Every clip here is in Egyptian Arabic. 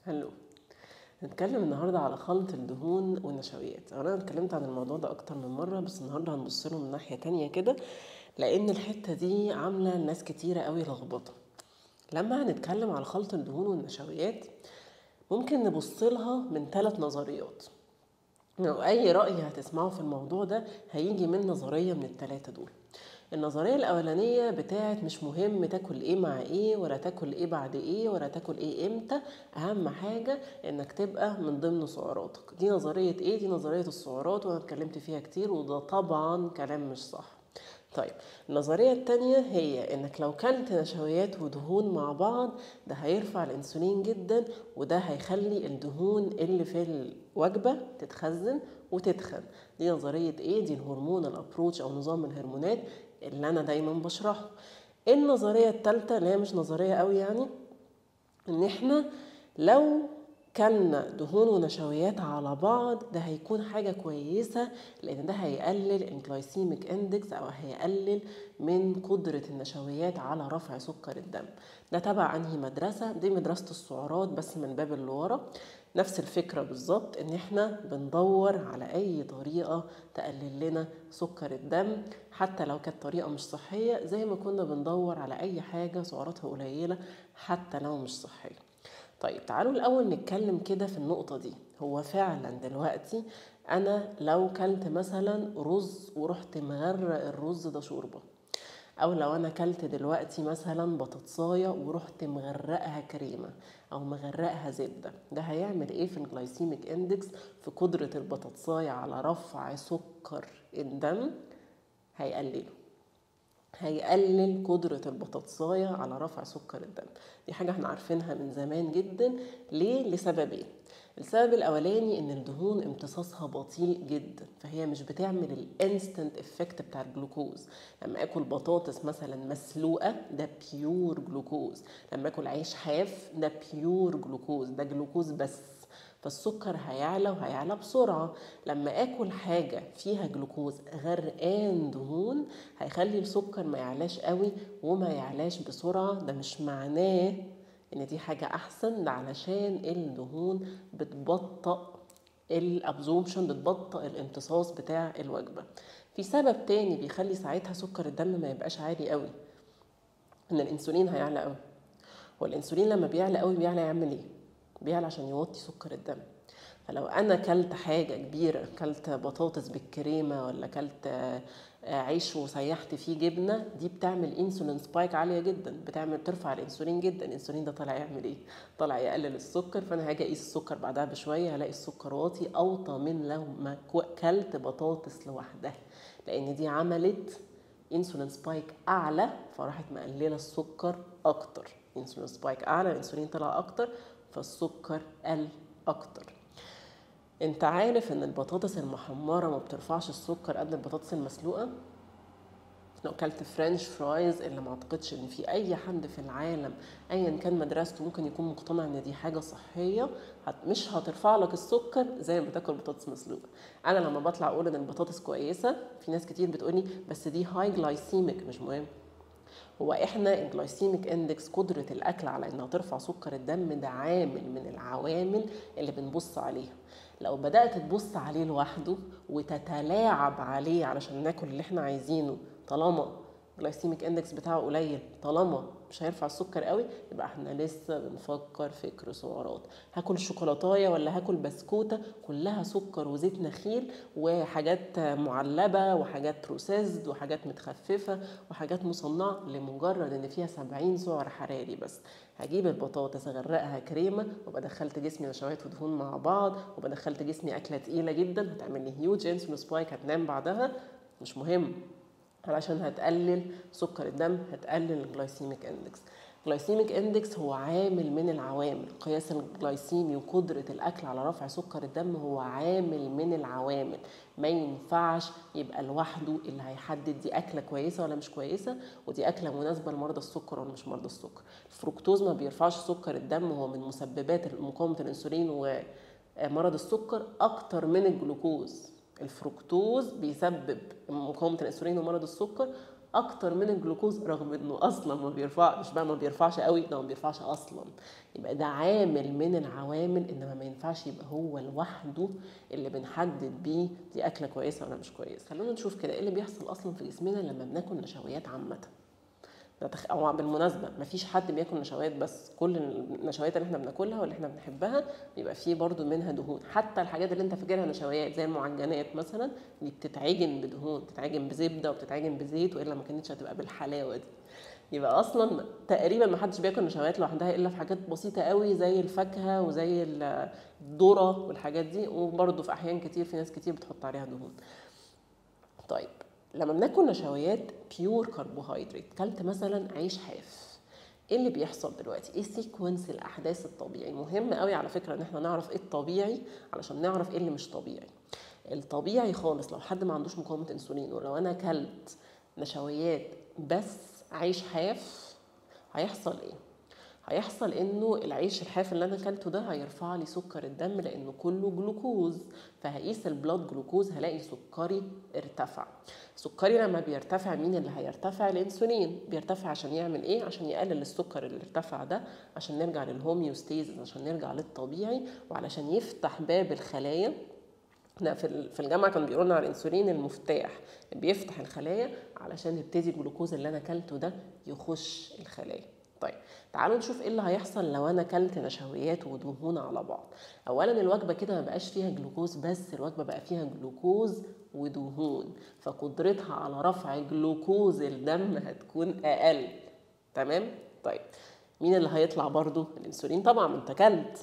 هلو هنتكلم النهاردة على خلط الدهون والنشويات أنا اتكلمت عن الموضوع ده أكتر من مرة بس النهاردة هنبص له من ناحية تانية كده لأن الحتة دي عاملة لناس كتيرة قوي لخبطة لما هنتكلم على خلط الدهون والنشويات ممكن نبص لها من ثلاث نظريات لو أي رأي هتسمعه في الموضوع ده هيجي من نظرية من التلاتة دول النظرية الأولانية بتاعت مش مهم تاكل ايه مع ايه ولا تاكل ايه بعد ايه ولا تاكل ايه امتى أهم حاجة انك تبقى من ضمن سعراتك دي نظرية ايه؟ دي نظرية السعرات وانا اتكلمت فيها كتير وده طبعا كلام مش صح طيب النظرية التانية هي انك لو كلت نشويات ودهون مع بعض ده هيرفع الانسولين جدا وده هيخلي الدهون اللي في الوجبة تتخزن وتتخن دي نظرية ايه دي الهرمون الابروتش او نظام الهرمونات اللي انا دايما بشرحه النظرية التالتة اللي هي مش نظرية قوي يعني ان احنا لو كلنا دهون ونشويات على بعض ده هيكون حاجة كويسة لأن ده هيقلل الجلايسيميك اندكس أو هيقلل من قدرة النشويات على رفع سكر الدم ده تبع أنهي مدرسة دي مدرسة السعرات بس من باب اللي ورا نفس الفكرة بالظبط إن إحنا بندور على أي طريقة تقلل لنا سكر الدم حتى لو كانت طريقة مش صحية زي ما كنا بندور على أي حاجة سعراتها قليلة حتى لو مش صحية طيب تعالوا الأول نتكلم كده في النقطة دي هو فعلا دلوقتي أنا لو كلت مثلا رز ورحت مغرق الرز ده شوربة أو لو أنا كلت دلوقتي مثلا بطاطساية ورحت مغرقها كريمة أو مغرقها زبدة ده هيعمل إيه في الجلايسيميك إندكس في قدرة البطاطساية على رفع سكر الدم هيقلله هيقلل قدرة البطاطساية على رفع سكر الدم دي حاجة احنا عارفينها من زمان جدا ليه؟ لسببين السبب الاولاني ان الدهون امتصاصها بطيء جدا فهي مش بتعمل الانستنت افكت بتاع الجلوكوز لما اكل بطاطس مثلا مسلوقه ده بيور جلوكوز لما اكل عيش حاف ده بيور جلوكوز ده جلوكوز بس فالسكر هيعلى وهيعلى بسرعة لما اكل حاجة فيها جلوكوز غرقان دهون هيخلي السكر ما يعلاش قوي وما يعلاش بسرعة ده مش معناه ان دي حاجة احسن ده علشان الدهون بتبطأ الابزومشن بتبطئ الامتصاص بتاع الوجبة في سبب تاني بيخلي ساعتها سكر الدم ما يبقاش عالي قوي ان الانسولين هيعلى قوي والانسولين لما بيعلى قوي بيعلى يعمل ايه بيعلى عشان يوطي سكر الدم فلو انا كلت حاجه كبيره كلت بطاطس بالكريمه ولا كلت عيش وسيحت فيه جبنه دي بتعمل انسولين سبايك عاليه جدا بتعمل ترفع الانسولين جدا الانسولين ده طالع يعمل ايه طالع يقلل السكر فانا هاجي اقيس السكر بعدها بشويه هلاقي السكر واطي اوطى من لو ما كلت بطاطس لوحدها لان دي عملت انسولين سبايك اعلى فراحت مقلله السكر اكتر انسولين سبايك اعلى الانسولين طلع اكتر فالسكر قل اكتر انت عارف ان البطاطس المحمرة ما بترفعش السكر قد البطاطس المسلوقة لو كلت فرنش فرايز اللي ما اعتقدش ان في اي حد في العالم ايا كان مدرسته ممكن يكون مقتنع ان دي حاجه صحيه هت مش هترفع لك السكر زي ما بتاكل بطاطس مسلوقه انا لما بطلع اقول ان البطاطس كويسه في ناس كتير بتقولي بس دي هاي جلايسيميك مش مهم هو احنا الجلايسيميك اندكس قدره الاكل على انها ترفع سكر الدم ده عامل من العوامل اللي بنبص عليها لو بدات تبص عليه لوحده وتتلاعب عليه علشان ناكل اللي احنا عايزينه طالما الجلايسيميك اندكس بتاعه قليل طالما مش هيرفع السكر قوي يبقى احنا لسه بنفكر فكر سعرات هاكل شوكولاتايه ولا هاكل بسكوته كلها سكر وزيت نخيل وحاجات معلبه وحاجات بروسيسد وحاجات متخففه وحاجات مصنعه لمجرد ان فيها 70 سعر حراري بس هجيب البطاطس اغرقها كريمه وابقى دخلت جسمي نشويات ودهون مع بعض وابقى دخلت جسمي اكله تقيله جدا هتعمل لي هيوج انسولين سبايك هتنام بعدها مش مهم علشان هتقلل سكر الدم هتقلل الجلايسيميك اندكس الجلايسيميك اندكس هو عامل من العوامل قياس الجلايسيمي وقدرة الأكل على رفع سكر الدم هو عامل من العوامل ما ينفعش يبقى لوحده اللي هيحدد دي أكلة كويسة ولا مش كويسة ودي أكلة مناسبة لمرضى السكر ولا مش مرضى السكر الفركتوز ما بيرفعش سكر الدم هو من مسببات مقاومة الأنسولين ومرض السكر أكتر من الجلوكوز الفركتوز بيسبب مقاومة الأنسولين ومرض السكر اكتر من الجلوكوز رغم انه اصلا ما بيرفع مش بقى ما بيرفعش قوي ده ما بيرفعش اصلا يبقى ده عامل من العوامل انما ما ينفعش يبقى هو لوحده اللي بنحدد بيه دي اكله كويسه ولا مش كويسه خلونا نشوف كده ايه اللي بيحصل اصلا في جسمنا لما بناكل نشويات عامه نتخ... او بالمناسبه مفيش حد بياكل نشويات بس كل النشويات اللي احنا بناكلها واللي احنا بنحبها بيبقى فيه برضو منها دهون حتى الحاجات اللي انت فاكرها نشويات زي المعجنات مثلا دي بتتعجن بدهون بتتعجن بزبده وبتتعجن بزيت والا ما كانتش هتبقى بالحلاوه دي يبقى اصلا تقريبا ما حدش بياكل نشويات لوحدها الا في حاجات بسيطه قوي زي الفاكهه وزي الذره والحاجات دي وبرضه في احيان كتير في ناس كتير بتحط عليها دهون طيب لما بناكل نشويات بيور كربوهيدرات كلت مثلا عيش حاف ايه اللي بيحصل دلوقتي ايه سيكونس الاحداث الطبيعي مهم قوي على فكره ان احنا نعرف ايه الطبيعي علشان نعرف ايه اللي مش طبيعي الطبيعي خالص لو حد ما عندوش مقاومه انسولين ولو انا كلت نشويات بس عيش حاف هيحصل ايه هيحصل انه العيش الحاف اللي انا اكلته ده هيرفع لي سكر الدم لانه كله جلوكوز فهقيس البلاد جلوكوز هلاقي سكري ارتفع سكري لما بيرتفع مين اللي هيرتفع الانسولين بيرتفع عشان يعمل ايه عشان يقلل السكر اللي ارتفع ده عشان نرجع للهوميوستيز عشان نرجع للطبيعي وعلشان يفتح باب الخلايا احنا في في الجامعه كانوا بيقولوا لنا على الانسولين المفتاح بيفتح الخلايا علشان يبتدي الجلوكوز اللي انا اكلته ده يخش الخلايا طيب تعالوا نشوف ايه اللي هيحصل لو انا اكلت نشويات ودهون على بعض اولا الوجبه كده ما بقاش فيها جلوكوز بس الوجبه بقى فيها جلوكوز ودهون فقدرتها على رفع جلوكوز الدم هتكون اقل تمام طيب مين اللي هيطلع برضو الانسولين طبعا ما انت كلت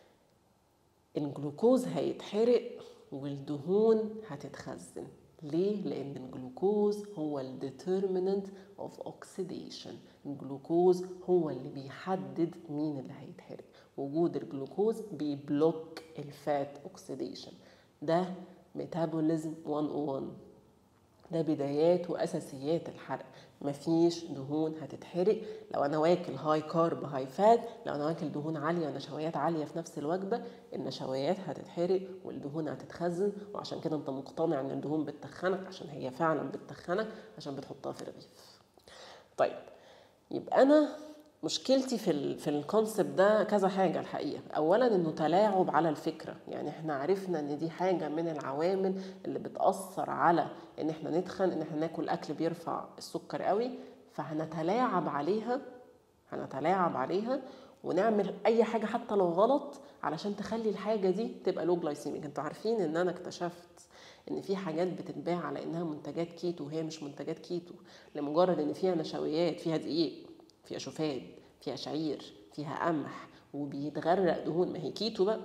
الجلوكوز هيتحرق والدهون هتتخزن ليه؟ لأن الجلوكوز هو الديترميننت اوف اوكسيديشن الجلوكوز هو اللي بيحدد مين اللي هيتحرق وجود الجلوكوز بيبلوك الفات اوكسيديشن ده ميتابوليزم 101 ده بدايات واساسيات الحرق مفيش دهون هتتحرق لو انا واكل هاي كارب هاي فات لو انا واكل دهون عاليه ونشويات عاليه في نفس الوجبه النشويات هتتحرق والدهون هتتخزن وعشان كده انت مقتنع ان الدهون بتتخنك عشان هي فعلا بتتخنك عشان بتحطها في الرغيف طيب يبقى انا مشكلتي في ال في الكونسبت ده كذا حاجه الحقيقه اولا انه تلاعب على الفكره يعني احنا عرفنا ان دي حاجه من العوامل اللي بتاثر على ان احنا نتخن ان احنا ناكل اكل بيرفع السكر قوي فهنتلاعب عليها هنتلاعب عليها ونعمل اي حاجه حتى لو غلط علشان تخلي الحاجه دي تبقى لو جلايسيميك انتوا عارفين ان انا اكتشفت ان في حاجات بتتباع على انها منتجات كيتو وهي مش منتجات كيتو لمجرد ان فيها نشويات فيها دقيق فيها شوفان فيها شعير فيها قمح وبيتغرق دهون ما هي كيتو بقى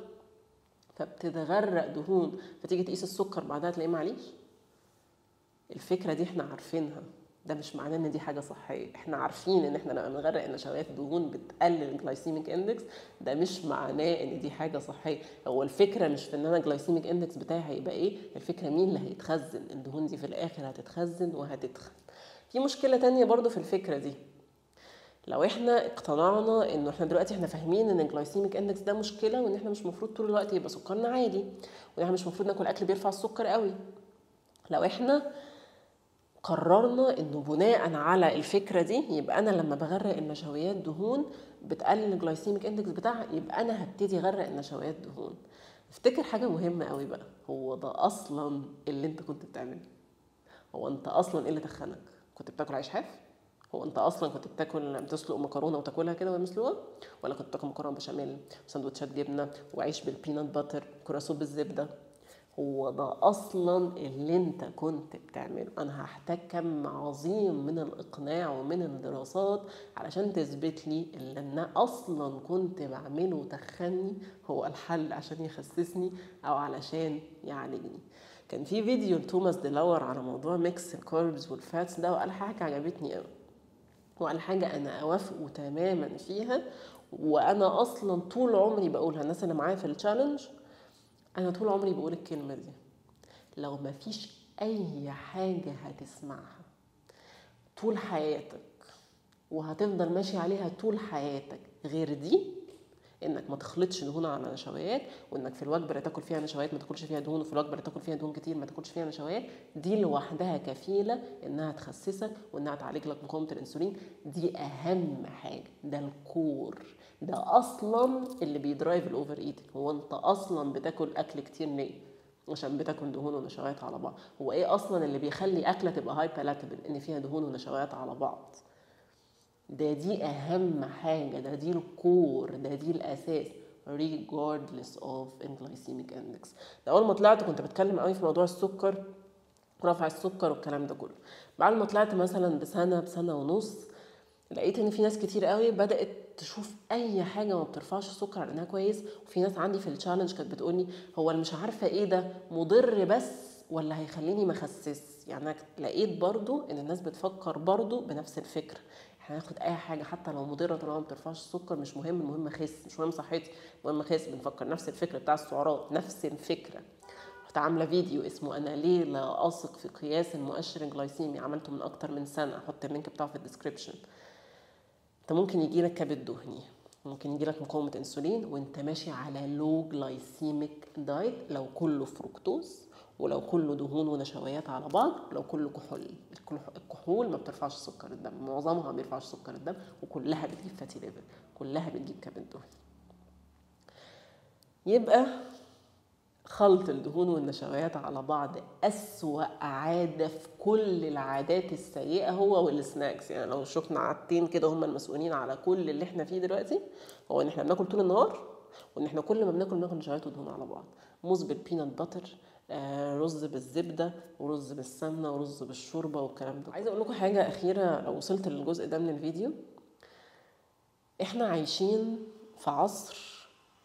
فبتتغرق دهون فتيجي تقيس السكر بعدها تلاقيه معليش الفكره دي احنا عارفينها ده مش معناه ان دي حاجه صحيه احنا عارفين ان احنا لما بنغرق النشويات دهون بتقلل الجلايسيميك اندكس ده مش معناه ان دي حاجه صحيه هو الفكره مش في ان انا الجلايسيميك اندكس بتاعي هيبقى ايه الفكره مين اللي هيتخزن الدهون دي في الاخر هتتخزن وهتتخن في مشكله تانية برضو في الفكره دي لو احنا اقتنعنا انه احنا دلوقتي احنا فاهمين ان الجلايسيميك اندكس ده مشكله وان احنا مش المفروض طول الوقت يبقى سكرنا عالي وان احنا مش المفروض ناكل اكل بيرفع السكر قوي لو احنا قررنا انه بناء على الفكره دي يبقى انا لما بغرق النشويات دهون بتقلل الجلايسيميك اندكس بتاعها يبقى انا هبتدي اغرق النشويات دهون افتكر حاجه مهمه قوي بقى هو ده اصلا اللي انت كنت بتعمله هو انت اصلا ايه اللي تخنك كنت بتاكل عيش حاف هو انت اصلا كنت بتاكل بتسلق مكرونه وتاكلها كده وهي مسلوقه ولا كنت بتاكل مكرونه بشاميل وسندوتشات جبنه وعيش بالبينات باتر كراسو بالزبده هو ده اصلا اللي انت كنت بتعمله انا هحتاج كم عظيم من الاقناع ومن الدراسات علشان تثبت لي اللي انا اصلا كنت بعمله تخني هو الحل عشان يخسسني او علشان يعالجني كان في فيديو لتوماس ديلاور على موضوع ميكس الكاربز والفاتس ده وقال حاجه عجبتني قوي وقال حاجة أنا أوافقه تماما فيها وأنا أصلا طول عمري بقولها الناس اللي معايا في التشالنج أنا طول عمري بقول الكلمة دي لو ما فيش أي حاجة هتسمعها طول حياتك وهتفضل ماشي عليها طول حياتك غير دي انك ما تخلطش دهون على نشويات وانك في الوجبه اللي تاكل فيها نشويات ما تاكلش فيها دهون وفي الوجبه اللي تاكل فيها دهون كتير ما تاكلش فيها نشويات دي لوحدها كفيله انها تخسسك وانها تعالج لك مقاومه الانسولين دي اهم حاجه ده الكور ده اصلا اللي بيدرايف الاوفر ايتنج هو انت اصلا بتاكل اكل كتير ليه عشان بتاكل دهون ونشويات على بعض هو ايه اصلا اللي بيخلي اكله تبقى هاي بالاتبل ان فيها دهون ونشويات على بعض ده دي اهم حاجه ده دي الكور ده دي الاساس regardless of glycemic index ده اول ما طلعت كنت بتكلم قوي في موضوع السكر رفع السكر والكلام ده كله بعد ما طلعت مثلا بسنه بسنه ونص لقيت ان في ناس كتير قوي بدات تشوف اي حاجه ما بترفعش السكر على انها كويس وفي ناس عندي في التشالنج كانت بتقولي هو اللي مش عارفه ايه ده مضر بس ولا هيخليني ما اخسس يعني انا لقيت برضو ان الناس بتفكر برضو بنفس الفكره احنا هناخد اي حاجه حتى لو مضره طالما ما بترفعش السكر مش مهم المهم اخس مش مهم صحتي المهم اخس بنفكر نفس الفكره بتاع السعرات نفس الفكره كنت عامله فيديو اسمه انا ليه لا اثق في قياس المؤشر الجلايسيمي عملته من اكتر من سنه احط اللينك بتاعه في الديسكربشن انت ممكن يجي لك كبد دهني ممكن يجي لك مقاومه انسولين وانت ماشي على لو جلايسيميك دايت لو كله فروكتوز ولو كله دهون ونشويات على بعض لو كله كحول الكحول ما بترفعش سكر الدم معظمها ما بيرفعش سكر الدم وكلها بتجيب فاتي ليفر كلها بتجيب كبد دهني يبقى خلط الدهون والنشويات على بعض أسوأ عادة في كل العادات السيئة هو والسناكس يعني لو شفنا عادتين كده هم المسؤولين على كل اللي احنا فيه دلوقتي هو ان احنا بناكل طول النهار وان احنا كل ما بناكل بناكل نشويات ودهون على بعض موز بالبينات باتر آه رز بالزبده ورز بالسمنه ورز بالشوربه والكلام ده عايزه اقول لكم حاجه اخيره لو وصلت للجزء ده من الفيديو احنا عايشين في عصر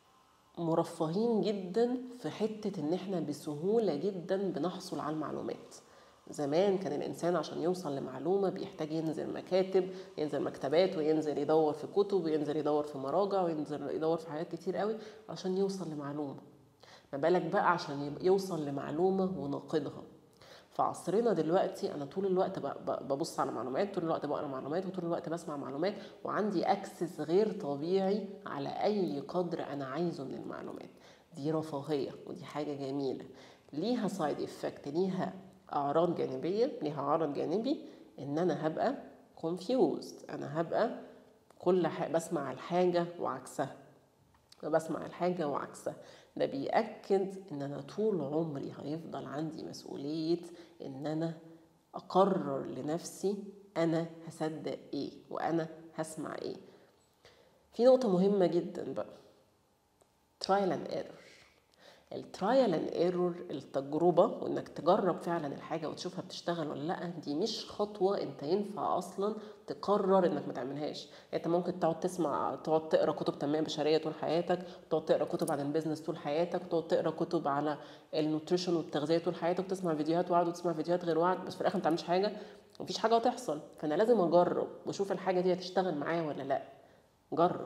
مرفهين جدا في حتة ان احنا بسهولة جدا بنحصل على المعلومات زمان كان الانسان عشان يوصل لمعلومه بيحتاج ينزل مكاتب ينزل مكتبات وينزل يدور في كتب وينزل يدور في مراجع وينزل يدور في حاجات كتير قوي عشان يوصل لمعلومه ما بالك بقى عشان يوصل لمعلومه وناقضها في عصرنا دلوقتي انا طول الوقت ببص على معلومات طول الوقت بقرا معلومات وطول الوقت بسمع معلومات وعندي اكسس غير طبيعي على اي قدر انا عايزه من المعلومات دي رفاهيه ودي حاجه جميله ليها سايد افكت ليها اعراض جانبيه ليها عرض جانبي ان انا هبقى confused انا هبقى كل حاجة بسمع الحاجه وعكسها بسمع الحاجه وعكسها ده بيأكد ان انا طول عمري هيفضل عندي مسؤولية ان انا اقرر لنفسي انا هصدق ايه وانا هسمع ايه في نقطة مهمة جدا بقى trial and error الترايل اند ايرور التجربة وانك تجرب فعلا الحاجة وتشوفها بتشتغل ولا لا دي مش خطوة انت ينفع اصلا تقرر انك ما تعملهاش انت ممكن تقعد تسمع تقعد تقرا كتب تنمية بشرية طول حياتك تقعد تقرا كتب عن البيزنس طول حياتك تقعد تقرا كتب على النوتريشن والتغذية طول حياتك تسمع فيديوهات وعد وتسمع فيديوهات غير وعد بس في الاخر ما تعملش حاجة مفيش حاجة هتحصل فانا لازم اجرب واشوف الحاجة دي هتشتغل معايا ولا لا جرب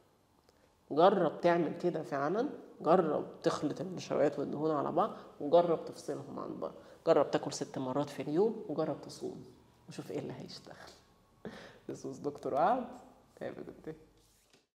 جرب تعمل كده فعلا جرب تخلط النشويات والدهون على بعض وجرب تفصلهم عن بعض جرب تاكل ست مرات في اليوم وجرب تصوم وشوف ايه اللي هيشتغل This was Dr. Wad. Have a good day.